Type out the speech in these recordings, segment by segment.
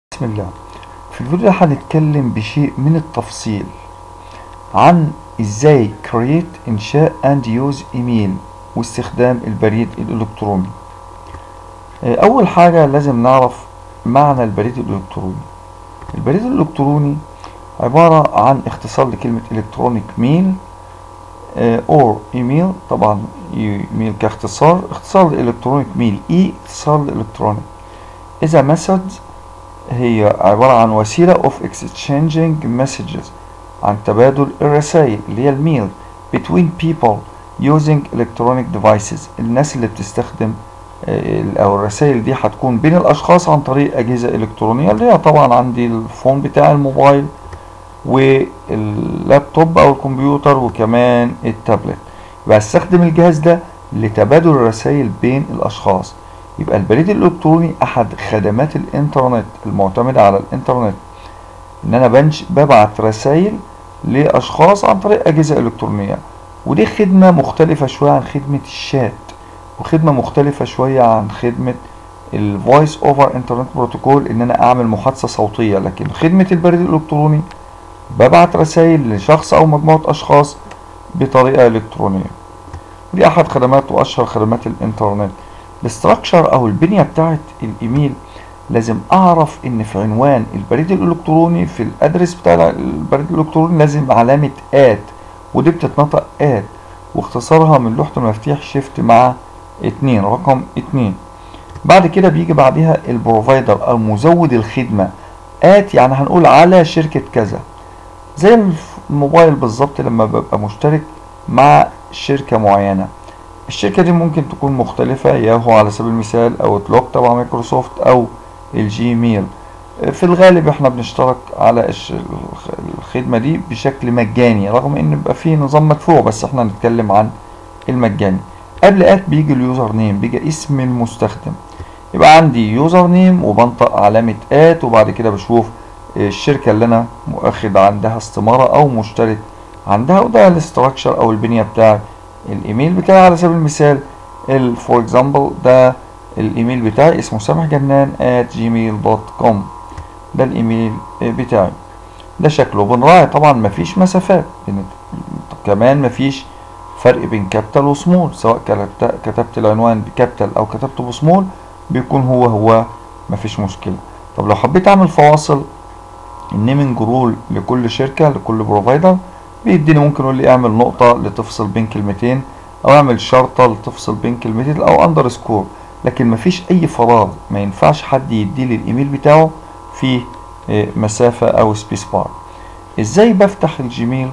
بسم الله في الفيديو ده هنتكلم بشيء من التفصيل عن ازاي create انشاء and use ايميل واستخدام البريد الالكتروني آه، اول حاجة لازم نعرف معنى البريد الالكتروني البريد الالكتروني عبارة عن اختصار لكلمة electronic mail آه، or ايميل طبعا ايميل كاختصار اختصار لالكترونيك ميل اي اختصار لالكترونيك اذا message هي عبارة عن وسيلة of exchanging messages عن تبادل الرسائل اللي هي الميل between people using electronic devices الناس اللي بتستخدم آه، او الرسائل دي هتكون بين الاشخاص عن طريق اجهزة الكترونية اللي هي طبعا عندي الفون بتاع الموبايل واللابتوب او الكمبيوتر وكمان التابلت يبقى استخدم الجهاز ده لتبادل الرسائل بين الاشخاص يبقى البريد الالكتروني احد خدمات الانترنت المعتمدة على الانترنت ان انا بنش ببعت رسائل لاشخاص عن طريق اجهزة الكترونية ودي خدمة مختلفة شوية عن خدمة الشات وخدمة مختلفة شوية عن خدمة الفويس اوفر انترنت بروتوكول ان انا اعمل محادثة صوتية لكن خدمة البريد الالكتروني ببعت رسائل لشخص او مجموعة اشخاص بطريقة الكترونية دي احد خدمات واشهر خدمات الانترنت الاستراكشر او البنية بتاعت الايميل لازم اعرف ان في عنوان البريد الالكتروني في الادرس بتاع البريد الالكتروني لازم علامة ات ودي بتتنطق ات واختصارها من لوحة المفاتيح شيفت مع اتنين رقم اتنين بعد كده بيجي بعدها البروفايدر او مزود الخدمة ات يعني هنقول على شركة كذا زي الموبايل بالظبط لما ببقى مشترك مع شركة معينة الشركة دي ممكن تكون مختلفة ياهو على سبيل المثال او اوتلوك تبع مايكروسوفت او الجيميل في الغالب احنا بنشترك على الش- الخدمة دي بشكل مجاني رغم ان بيبقى فيه نظام مدفوع بس احنا هنتكلم عن المجاني قبل ات بيجي اليوزر نيم بيجي اسم المستخدم يبقى عندي يوزر نيم وبنطق علامة ات وبعد كده بشوف الشركة اللي انا واخد عندها استمارة او مشترك عندها وده الاستراكشر او البنية بتاع الايميل بتاعي على سبيل المثال فور اكزامبل ده الايميل بتاعي اسمه سامح جنان at gmail.com ده الايميل بتاعي ده شكله بنراعي طبعا مفيش مسافات بين كمان مفيش فرق بين كابيتال وسمول سواء كتبت كتبت العنوان بكابيتال او كتبته بسمول بيكون هو هو مفيش مشكلة طب لو حبيت اعمل فواصل النيمنج رول لكل شركة لكل بروفايدر بيديني ممكن يقول لي اعمل نقطة لتفصل بين كلمتين او اعمل شرطة لتفصل بين كلمتين او اندر سكور لكن مفيش اي فراغ ما ينفعش حد يديلي الايميل بتاعه في آه، مسافة او سبيس بار ازاي بفتح الجيميل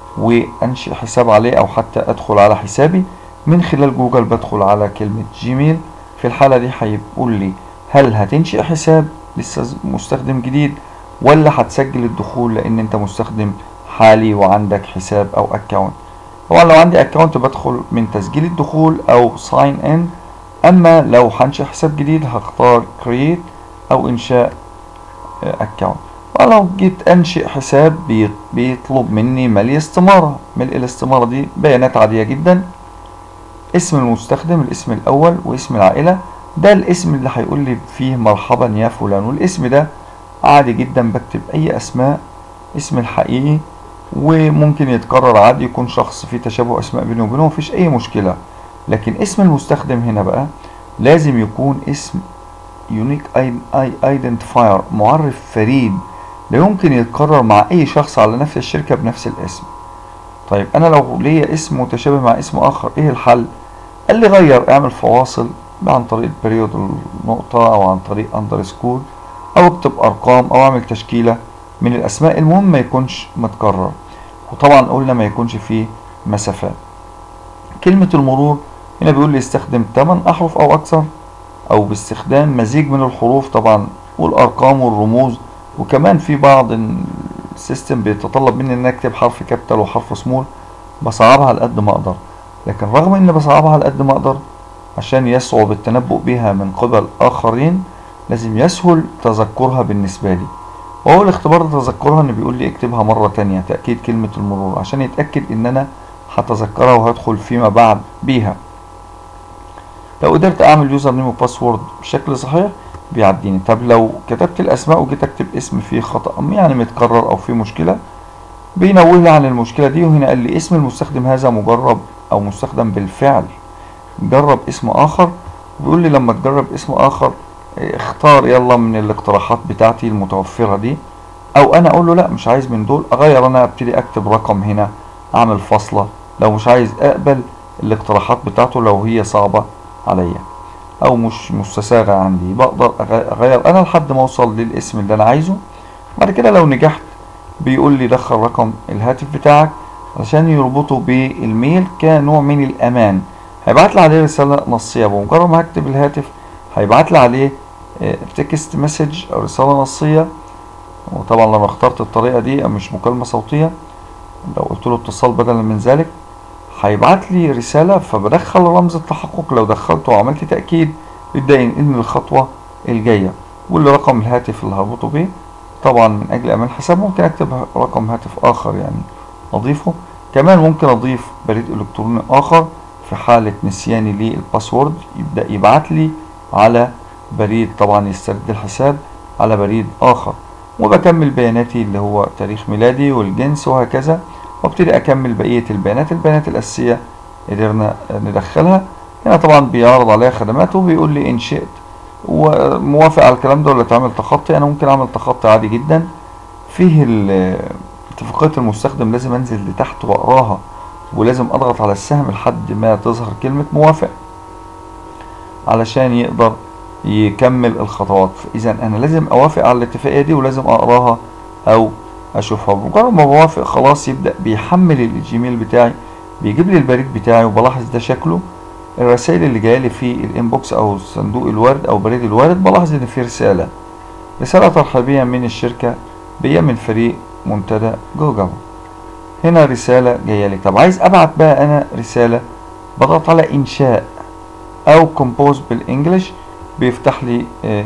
وانشئ حساب عليه او حتى ادخل على حسابي من خلال جوجل بدخل على كلمة جيميل في الحالة دي هيقول لي هل هتنشئ حساب لسه مستخدم جديد ولا هتسجل الدخول لان انت مستخدم حالي وعندك حساب او اكونت طبعا لو عندي اكونت بدخل من تسجيل الدخول او ساين ان اما لو هنشئ حساب جديد هختار create او انشاء اكونت ولو جيت انشئ حساب بي- بيطلب مني ملء استمارة ملء الاستمارة دي بيانات عادية جدا اسم المستخدم الاسم الاول واسم العائلة ده الاسم اللي هيقول لي فيه مرحبا يا فلان والاسم ده عادي جدا بكتب اي اسماء اسم الحقيقي وممكن يتكرر عادي يكون شخص فيه تشابه اسماء بينه وبينه مفيش اي مشكلة لكن اسم المستخدم هنا بقى لازم يكون اسم يونيك ايدنتيفاير معرف فريد لا يمكن يتكرر مع اي شخص على نفس الشركة بنفس الاسم طيب انا لو ليا اسم متشابه مع اسم اخر ايه الحل قال لي غير اعمل فواصل عن طريق البريود النقطة او عن طريق اندرسكور او اكتب ارقام او اعمل تشكيلة من الاسماء المهم ما يكونش متكرر وطبعا قلنا ما يكونش فيه مسافات كلمة المرور هنا بيقول لي استخدم 8 احرف او اكثر او باستخدام مزيج من الحروف طبعا والارقام والرموز وكمان في بعض ال- السيستم بيتطلب مني ان أنا اكتب حرف كابيتال وحرف سمول بصعبها على قد ما اقدر لكن رغم ان بصعبها على قد ما اقدر عشان يصعب التنبؤ بها من قبل اخرين لازم يسهل تذكرها بالنسبة لي وهو الاختبار ده تذكرها ان بيقول لي اكتبها مرة تانية تأكيد كلمة المرور عشان يتأكد ان انا هتذكرها وهدخل فيما بعد بيها لو قدرت اعمل يوزر نيم وباسورد بشكل صحيح بيعديني طب لو كتبت الاسماء وجيت اكتب اسم فيه خطأ يعني متكرر او فيه مشكلة بينوه لي عن المشكلة دي وهنا قال لي اسم المستخدم هذا مجرب او مستخدم بالفعل جرب اسم اخر بيقول لي لما تجرب اسم اخر اختار يلا من الاقتراحات بتاعتي المتوفرة دي او انا اقول له لا مش عايز من دول اغير انا ابتدي اكتب رقم هنا اعمل فاصلة لو مش عايز اقبل الاقتراحات بتاعته لو هي صعبة عليا او مش مستساغة عندي بقدر اغير انا لحد ما اوصل للاسم اللي انا عايزه بعد كده لو نجحت بيقول لي دخل رقم الهاتف بتاعك علشان يربطه بالميل كنوع من الامان هيبعت لي عليه رسالة نصية بمجرد ما هكتب الهاتف هيبعت لي عليه تكست مسج او رسالة نصية وطبعا لما اخترت الطريقة دي مش مكالمة صوتية لو قلت له اتصال بدلا من ذلك هيبعت لي رسالة فبدخل رمز التحقق لو دخلته وعملت تأكيد يبدأ ينقلني الخطوة الجاية واللي رقم الهاتف اللي هربطه بيه طبعا من أجل أمان الحساب ممكن أكتب رقم هاتف آخر يعني أضيفه كمان ممكن أضيف بريد إلكتروني آخر في حالة نسياني للباسورد يبدأ يبعت لي على بريد طبعا يسترد الحساب على بريد آخر وبكمل بياناتي اللي هو تاريخ ميلادي والجنس وهكذا وابتدي اكمل بقية البيانات البيانات الاساسية قدرنا ندخلها هنا طبعا بيعرض عليها خدمات وبيقول لي ان شئت وموافق على الكلام ده ولا تعمل تخطي انا ممكن اعمل تخطي عادي جدا فيه اتفاقية المستخدم لازم انزل لتحت واقراها ولازم اضغط على السهم لحد ما تظهر كلمة موافق علشان يقدر يكمل الخطوات اذا انا لازم اوافق على الاتفاقية دي ولازم اقراها او اشوفها بمجرد ما بوافق خلاص يبدأ بيحمل الجيميل بتاعي بيجيب لي البريد بتاعي وبلاحظ ده شكله الرسائل اللي جايه لي في الانبوكس او صندوق الورد او بريد الورد بلاحظ ان في رسالة رسالة ترحيبية من الشركة بيا من فريق منتدى جوجل هنا رسالة جاية لي طب عايز ابعت بقى انا رسالة بضغط على انشاء او كومبوز بالانجلش بيفتح لي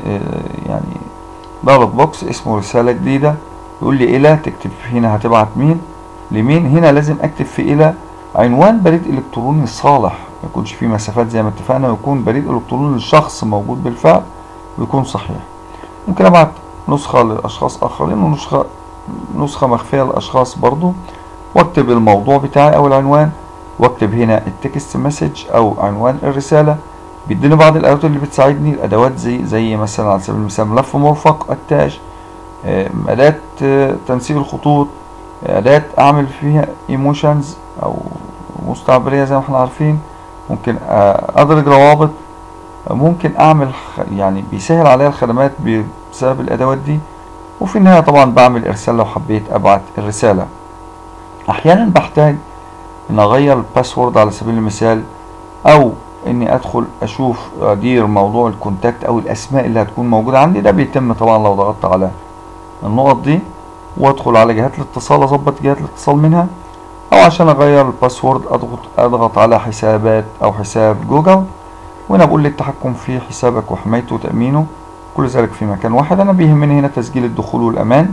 يعني دايلوج بوكس اسمه رسالة جديدة يقول لي إلى تكتب هنا هتبعت مين لمين هنا لازم أكتب في إلى عنوان بريد إلكتروني صالح ما يكونش فيه مسافات زي ما اتفقنا ويكون بريد إلكتروني للشخص موجود بالفعل ويكون صحيح ممكن أبعت نسخة لأشخاص آخرين ونسخة نسخة مخفية لأشخاص برضو واكتب الموضوع بتاعي أو العنوان واكتب هنا التكست مسج أو عنوان الرسالة بيديني بعض الأدوات اللي بتساعدني الأدوات زي زي مثلا على سبيل المثال ملف مرفق التاج أداة تنسيق الخطوط أداة أعمل فيها ايموشنز أو مستعبرية زي ما احنا عارفين ممكن أدرج روابط ممكن أعمل يعني بيسهل عليا الخدمات بسبب الأدوات دي وفي النهاية طبعا بعمل إرسال لو حبيت أبعت الرسالة أحيانا بحتاج إن أغير الباسورد على سبيل المثال أو إني أدخل أشوف أدير موضوع الكونتاكت أو الأسماء اللي هتكون موجودة عندي ده بيتم طبعا لو ضغطت على النقط دي وادخل على جهات الاتصال اظبط جهات الاتصال منها او عشان اغير الباسورد اضغط اضغط على حسابات او حساب جوجل وهنا بقول لي التحكم في حسابك وحمايته وتأمينه كل ذلك في مكان واحد انا بيهمني هنا تسجيل الدخول والامان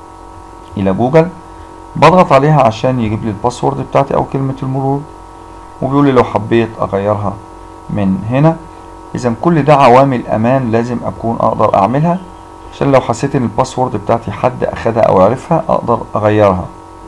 الى جوجل بضغط عليها عشان يجيب لي الباسورد بتاعتي او كلمة المرور وبيقول لي لو حبيت اغيرها من هنا اذا كل ده عوامل امان لازم اكون اقدر اعملها عشان لو حسيت ان الباسورد بتاعتي حد اخدها او عرفها اقدر اغيرها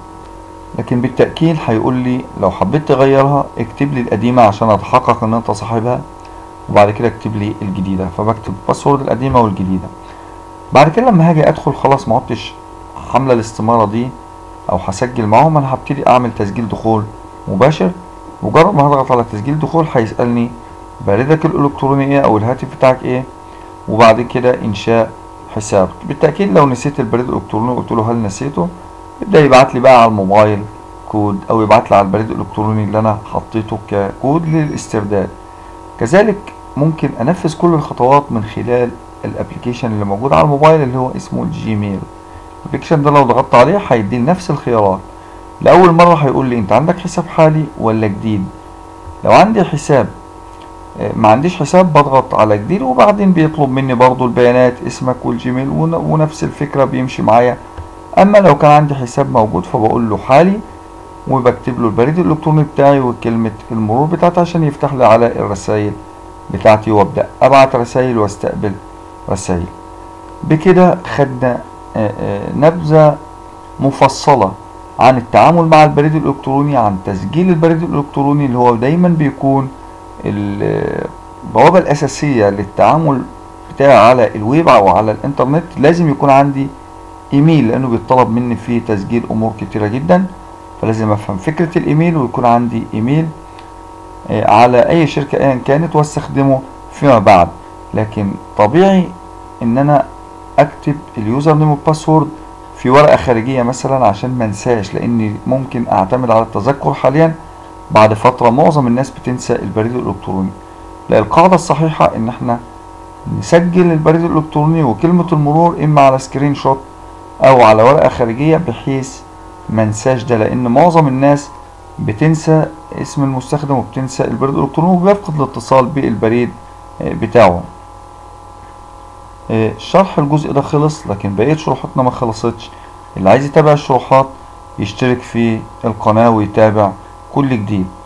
لكن بالتأكيد هيقول لي لو حبيت تغيرها اكتب لي القديمة عشان اتحقق ان انت صاحبها وبعد كده اكتب لي الجديدة فبكتب الباسورد القديمة والجديدة بعد كده لما هاجي ادخل خلاص ما عدتش حاملة الاستمارة دي او هسجل معاهم انا هبتدي اعمل تسجيل دخول مباشر مجرد ما هضغط على تسجيل دخول هيسألني بريدك الالكتروني ايه او الهاتف بتاعك ايه وبعد كده انشاء حساب بالتأكيد لو نسيت البريد الإلكتروني قلت له هل نسيته يبدأ يبعت لي بقى على الموبايل كود أو يبعت لي على البريد الإلكتروني اللي أنا حطيته ككود للاسترداد كذلك ممكن أنفذ كل الخطوات من خلال الابلكيشن اللي موجود على الموبايل اللي هو اسمه الجيميل الابلكيشن ده لو ضغطت عليه هيديني نفس الخيارات لأول مرة هيقول لي أنت عندك حساب حالي ولا جديد لو عندي حساب ما عنديش حساب بضغط على جديد وبعدين بيطلب مني برضو البيانات اسمك والجيميل ونفس الفكرة بيمشي معايا اما لو كان عندي حساب موجود فبقول له حالي وبكتب له البريد الالكتروني بتاعي وكلمة المرور بتاعتي عشان يفتح لي على الرسائل بتاعتي وابدأ ابعت رسائل واستقبل رسائل بكده خدنا آه، آه، نبذة مفصلة عن التعامل مع البريد الإلكتروني عن تسجيل البريد الإلكتروني اللي هو دايما بيكون البوابة الأساسية للتعامل بتاعي على الويب أو على الإنترنت لازم يكون عندي إيميل لأنه بيطلب مني فيه تسجيل أمور كتيرة جدا فلازم أفهم فكرة الإيميل ويكون عندي إيميل آه، على أي شركة أيا كانت واستخدمه فيما بعد لكن طبيعي إن أنا أكتب اليوزر نيم والباسورد في ورقة خارجية مثلا عشان ما انساش لاني ممكن اعتمد على التذكر حاليا بعد فترة معظم الناس بتنسى البريد الالكتروني لا القاعدة الصحيحة ان احنا نسجل البريد الالكتروني وكلمة المرور اما على سكرين شوت او على ورقة خارجية بحيث ما انساش ده لان معظم الناس بتنسى اسم المستخدم وبتنسى البريد الالكتروني وبيفقد الاتصال بالبريد آه، بتاعه آه، شرح الجزء ده خلص لكن بقية شروحاتنا ما خلصتش اللي عايز يتابع الشروحات يشترك في القناة ويتابع كل جديد